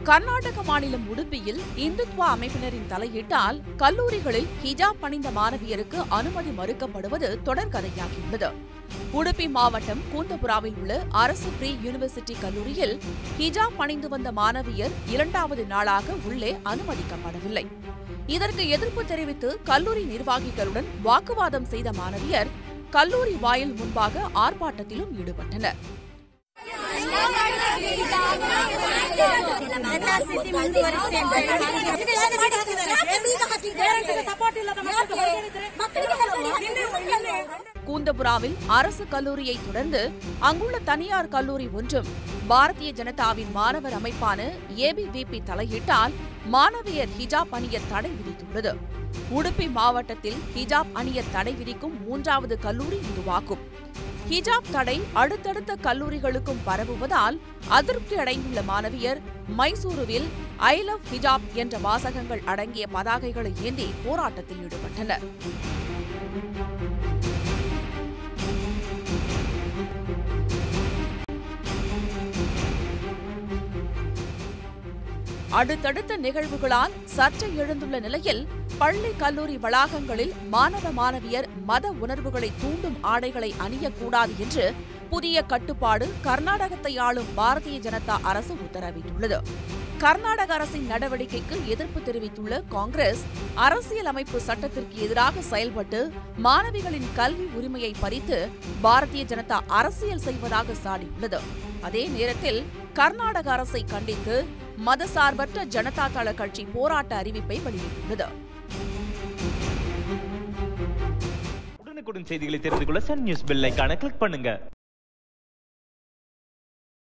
கர்நாடக மாநிலம் உடுப்பியில் இந்துத்வா அமைப்பினரின் தலையீட்டால் கல்லூரிகளில் ஹிஜாப் அணிந்த மாணவியருக்கு அனுமதி மறுக்கப்படுவது தொடர்கதையாகியுள்ளது உடுப்பி மாவட்டம் கூந்தபுராவில் உள்ள அரசு ப்ரீ யூனிவர்சிட்டி கல்லூரியில் ஹிஜாப் அணிந்து வந்த மாணவியர் இரண்டாவது நாளாக உள்ளே அனுமதிக்கப்படவில்லை இதற்கு எதிர்ப்பு தெரிவித்து கல்லூரி நிர்வாகிகளுடன் வாக்குவாதம் செய்த மாணவியர் கல்லூரி வாயில் முன்பாக ஆர்ப்பாட்டத்திலும் ஈடுபட்டனர் ಎಲ್ಲ ಸ್ಥಿತಿ ಮುಂದುವರಿಸಿ ಅಂತ ಸಪೋರ್ಟ್ ಇಲ್ಲದ ಮಕ್ಕಳಿಗೆ கூந்தபுராவில் அரசு கல்லூரியை தொடர்ந்து அங்குள்ள தனியார் கல்லூரி ஒன்றும் பாரதிய ஜனதாவின் மாணவர் அமைப்பான ஏபிவிபி தலையிட்டால் மாணவியர் ஹிஜாப் அணிய தடை விதித்துள்ளது உடுப்பி மாவட்டத்தில் ஹிஜாப் அணிய தடை விதிக்கும் மூன்றாவது கல்லூரி இதுவாகும் ஹிஜாப் தடை அடுத்தடுத்த கல்லூரிகளுக்கும் பரவுவதால் அதிருப்தி அடைந்துள்ள மாணவியர் மைசூருவில் ஐ லவ் ஹிஜாப் என்ற வாசகங்கள் அடங்கிய பதாகைகளை ஏந்தி போராட்டத்தில் ஈடுபட்டனர் அடுத்தடுத்த நிகழ்வுகளால் சர்ச்சை எழுந்துள்ள நிலையில் பள்ளி கல்லூரி வளாகங்களில் மாணவ மாணவியர் மத உணர்வுகளை தூண்டும் ஆடைகளை அணியக்கூடாது என்று புதிய கட்டுப்பாடு கர்நாடகத்தை ஆளும் பாரதிய ஜனதா அரசு உத்தரவிட்டுள்ளது கர்நாடக அரசின் நடவடிக்கைக்கு எதிர்ப்பு தெரிவித்துள்ள காங்கிரஸ் அரசியலமைப்பு சட்டத்திற்கு எதிராக செயல்பட்டு மாணவிகளின் கல்வி உரிமையை பறித்து பாரதிய ஜனதா அரசியல் செய்வதாக சாடியுள்ளது அதே நேரத்தில் கர்நாடக அரசை கண்டித்து மதசார்பற்ற ஜனதா தள கட்சி போராட்ட அறிவிப்பை வெளியிட்டுள்ளது உடனுக்குடன் செய்திகளை தெரிந்து கொள்ள சன் நியூஸ் பெல் ஐகானை கிளிக் பண்ணுங்க